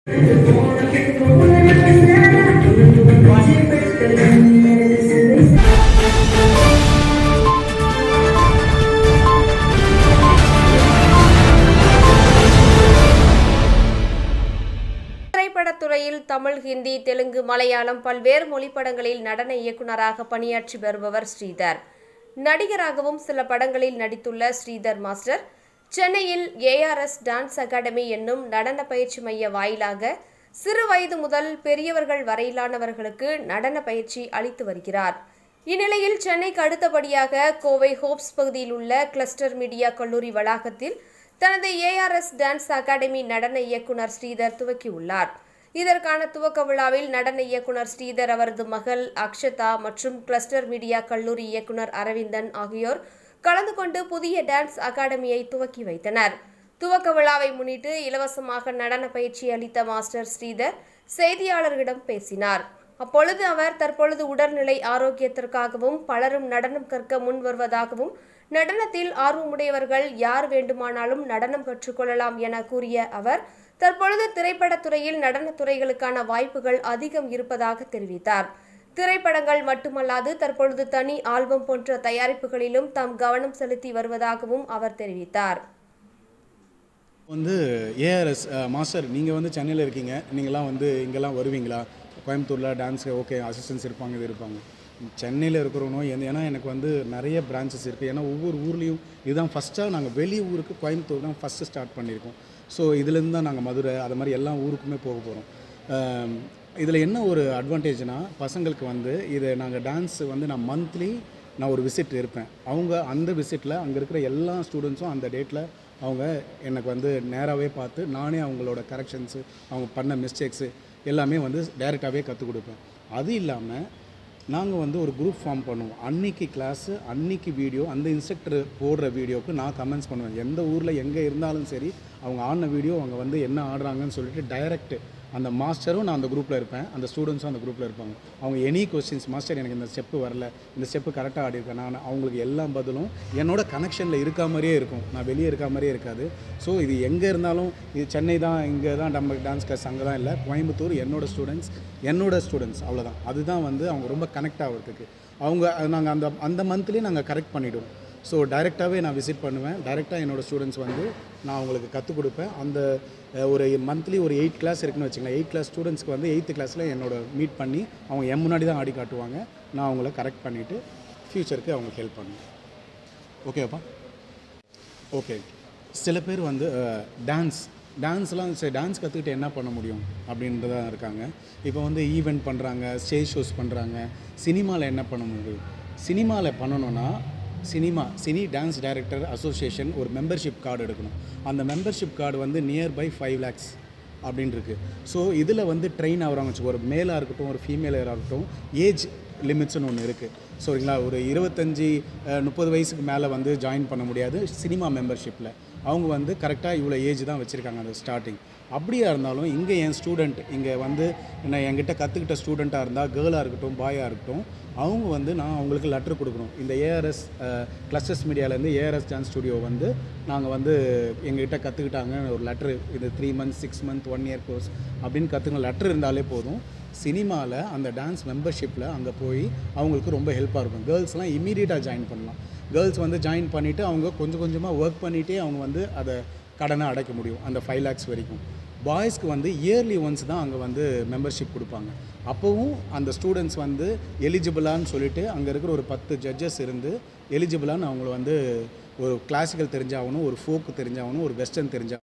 திரைப்படத்துறையில் தமிழ் ஹிந்தி தெலுங்கு மலையாளம் பல்வேறு மொழிப்படங்களில் நடன இயக்குனராக பணியாற்றி வருபவர் ஸ்ரீதர் நடிகராகவும் சில படங்களில் நடித்துள்ள ஸ்ரீதர் மாஸ்டர் சென்னையில் ஏஆர்எஸ் டான்ஸ் அகாடமி என்னும் நடன பயிற்சி மைய வாயிலாக சிறு வயது முதல் பெரியவர்கள் வரையிலானவர்களுக்கு நடன பயிற்சி அளித்து வருகிறார் இந்நிலையில் சென்னைக்கு அடுத்தபடியாக கோவை ஹோப்ஸ் பகுதியில் உள்ள கிளஸ்டர் மீடியா கல்லூரி வளாகத்தில் தனது ஏஆர்எஸ் டான்ஸ் அகாடமி நடன இயக்குனர் ஸ்ரீதர் துவக்கியுள்ளார் இதற்கான துவக்க விழாவில் நடன இயக்குனர் ஸ்ரீதர் அவரது மகள் அக்ஷதா மற்றும் கிளஸ்டர் மீடியா கல்லூரி இயக்குனர் அரவிந்தன் ஆகியோர் கலந்து கொண்டு புதிய டான்ஸ் அகாடமியை துவக்கி வைத்தனர் துவக்க விழாவை முன்னிட்டு இலவசமாக நடன பயிற்சி அளித்த மாஸ்டர் ஸ்ரீதர் செய்தியாளர்களிடம் பேசினார் அப்பொழுது அவர் தற்பொழுது உடல்நிலை ஆரோக்கியத்திற்காகவும் பலரும் நடனம் கற்க முன் வருவதாகவும் நடனத்தில் ஆர்வமுடையவர்கள் யார் வேண்டுமானாலும் நடனம் கற்றுக்கொள்ளலாம் என கூறிய அவர் தற்பொழுது திரைப்படத்துறையில் நடனத் துறைகளுக்கான வாய்ப்புகள் அதிகம் இருப்பதாக தெரிவித்தார் திரைப்படங்கள் மட்டுமல்லாது தற்பொழுது தனி ஆல்பம் போன்ற தயாரிப்புகளிலும் தாம் கவனம் செலுத்தி வருவதாகவும் அவர் தெரிவித்தார் வந்து ஏஆர்எஸ் மாஸ்டர் நீங்கள் வந்து சென்னையில் இருக்கீங்க நீங்களாம் வந்து இங்கெல்லாம் வருவீங்களா கோயம்புத்தூரில் டான்ஸ் ஓகே அசிஸ்டன்ஸ் இருப்பாங்க இது இருப்பாங்க சென்னையில் இருக்கிறவனும் எந்த ஏன்னா எனக்கு வந்து நிறைய பிரான்ச்சஸ் இருக்குது ஏன்னா ஒவ்வொரு ஊர்லேயும் இதுதான் ஃபஸ்ட்டாக நாங்கள் வெளி ஊருக்கு கோயம்புத்தூர் தான் ஃபஸ்ட்டு ஸ்டார்ட் பண்ணியிருக்கோம் ஸோ இதுலேருந்து தான் நாங்கள் மதுரை அது மாதிரி எல்லா ஊருக்குமே போக போகிறோம் இதில் என்ன ஒரு அட்வான்டேஜ்னா பசங்களுக்கு வந்து இது நாங்கள் டான்ஸ் வந்து நான் மந்த்லி நான் ஒரு விசிட் இருப்பேன் அவங்க அந்த விசிட்டில் அங்கே இருக்கிற எல்லா ஸ்டூடெண்ட்ஸும் அந்த டேட்டில் அவங்க எனக்கு வந்து நேராகவே பார்த்து நானே அவங்களோட கரெக்ஷன்ஸு அவங்க பண்ண மிஸ்டேக்ஸு எல்லாமே வந்து டைரெக்டாகவே கற்றுக் கொடுப்பேன் அது இல்லாமல் நாங்கள் வந்து ஒரு குரூப் ஃபார்ம் பண்ணுவோம் அன்னைக்கு கிளாஸு அன்னைக்கு வீடியோ அந்த இன்ஸ்ட்ரக்டர் போடுற வீடியோவுக்கு நான் கமெண்ட்ஸ் பண்ணுவேன் எந்த ஊரில் எங்கே இருந்தாலும் சரி அவங்க ஆடின வீடியோ அவங்க வந்து என்ன ஆடுறாங்கன்னு சொல்லிட்டு டைரக்ட் அந்த மாஸ்டரும் நான் அந்த குரூப்பில் இருப்பேன் அந்த ஸ்டூடெண்ட்ஸும் அந்த குரூப்பில் இருப்பாங்க அவங்க எனி கொஸ்டின்ஸ் மாஸ்டர் எனக்கு இந்த ஸ்டெப்பு வரல இந்த ஸ்டெப்பு கரெக்டாக ஆடிருக்கேன் நான் அவங்களுக்கு எல்லா பதிலும் என்னோட கனெக்ஷனில் இருக்கா மாதிரியே இருக்கும் நான் வெளியே இருக்கா மாதிரியே இருக்காது ஸோ இது எங்கே இருந்தாலும் இது சென்னை தான் இங்கே தான் நம்ம டான்ஸ் கிளாஸ் அங்கே தான் இல்லை கோயம்புத்தூர் என்னோட ஸ்டூடெண்ட்ஸ் என்னோட ஸ்டூடெண்ட்ஸ் அவ்வளோதான் அதுதான் வந்து அவங்க ரொம்ப கனெக்ட் ஆகிறதுக்கு அவங்க நாங்கள் அந்த அந்த மந்த்லேயே நாங்கள் கரெக்ட் பண்ணிவிடுவோம் ஸோ டைரெக்டாகவே நான் விசிட் பண்ணுவேன் டைரெக்டாக என்னோடய ஸ்டூடெண்ட்ஸ் வந்து நான் அவங்களுக்கு கற்றுக் கொடுப்பேன் அந்த அஹ், ஒரு மந்த்லி ஒரு எயிட் கிளாஸ் இருக்குன்னு வச்சுக்கலாம் எயிட் கிளாஸ் ஸ்டூடெண்ட்ஸ்க்கு வந்து எயித்து கிளாஸில் என்னோட மீட் பண்ணி அவங்க என் முன்னாடி தான் ஆடி காட்டுவாங்க நான் அவங்கள கரெக்ட் பண்ணிவிட்டு ஃப்யூச்சருக்கு அவங்களுக்கு ஹெல்ப் பண்ணுவேன் ஓகேப்பா ஓகே சில பேர் வந்து டான்ஸ் டான்ஸ்லாம் சரி டான்ஸ் கற்றுக்கிட்டு என்ன பண்ண முடியும் அப்படின்றதா இருக்காங்க இப்போ வந்து ஈவெண்ட் பண்ணுறாங்க ஸ்டேஜ் ஷோஸ் பண்ணுறாங்க சினிமாவில் என்ன பண்ண முடியும் சினிமாவில் பண்ணணும்னா cinema cine dance director association ஒரு மெம்பர்ஷிப் கார்டு எடுக்கணும் அந்த மெம்பர்ஷிப் கார்டு வந்து நியர் பை ஃபைவ் லேக்ஸ் அப்படின்னு இருக்கு ஸோ இதில் வந்து ட்ரெயின் ஆகிறவங்க வச்சுக்கோ ஒரு மேலாக இருக்கட்டும் ஒரு ஃபீமேலாக இருக்கட்டும் ஏஜ் லிமிட்ஸ்னு ஒன்று இருக்குது சரிங்களா ஒரு இருபத்தஞ்சி முப்பது வயசுக்கு மேலே வந்து ஜாயின் பண்ண முடியாது சினிமா மெம்பர்ஷிப்பில் அவங்க வந்து கரெக்டாக இவ்வளோ ஏஜ் தான் வச்சுருக்காங்க அந்த ஸ்டார்டிங் அப்படியா இருந்தாலும் இங்கே என் ஸ்டூடெண்ட் இங்கே வந்து நான் என்கிட்ட கற்றுக்கிட்ட ஸ்டூடெண்ட்டாக இருந்தால் கேர்ளாக இருக்கட்டும் பாயாக இருக்கட்டும் அவங்க வந்து நான் அவங்களுக்கு லெட்டர் கொடுக்கணும் இந்த ஏஆர்எஸ் கிளஸ்டர்ஸ் மீடியாவிலேருந்து ஏஆர்எஸ் டான்ஸ் ஸ்டுடியோ வந்து நாங்கள் வந்து எங்ககிட்ட கற்றுக்கிட்டாங்க ஒரு லெட்ரு இது three months six month one year course அப்படின்னு கற்றுக்க லெட்டர் இருந்தாலே போதும் சினிமாவில் அந்த டான்ஸ் மெம்பர்ஷிப்பில் அங்கே போய் அவங்களுக்கு ரொம்ப ஹெல்ப்பாக இருக்கும் கேர்ள்ஸ்லாம் இமீடியட்டாக ஜாயின் பண்ணலாம் கேர்ள்ஸ் வந்து ஜாயின் பண்ணிவிட்டு அவங்க கொஞ்சம் கொஞ்சமாக ஒர்க் பண்ணிகிட்டே அவங்க வந்து அதை கடனை அடைக்க முடியும் அந்த ஃபைவ் லேக்ஸ் வரைக்கும் பாய்ஸ்க்கு வந்து இயர்லி ஒன்ஸ் தான் அங்கே வந்து மெம்பர்ஷிப் கொடுப்பாங்க அப்போவும் அந்த ஸ்டூடெண்ட்ஸ் வந்து எலிஜிபிளான்னு சொல்லிட்டு அங்கே இருக்கிற ஒரு பத்து ஜட்ஜஸ் இருந்து எலிஜிபிளான்னு அவங்கள வந்து ஒரு கிளாசிக்கல் தெரிஞ்சாகணும் ஒரு ஃபோக்கு தெரிஞ்சாகணும் ஒரு வெஸ்டர்ன் தெரிஞ்சா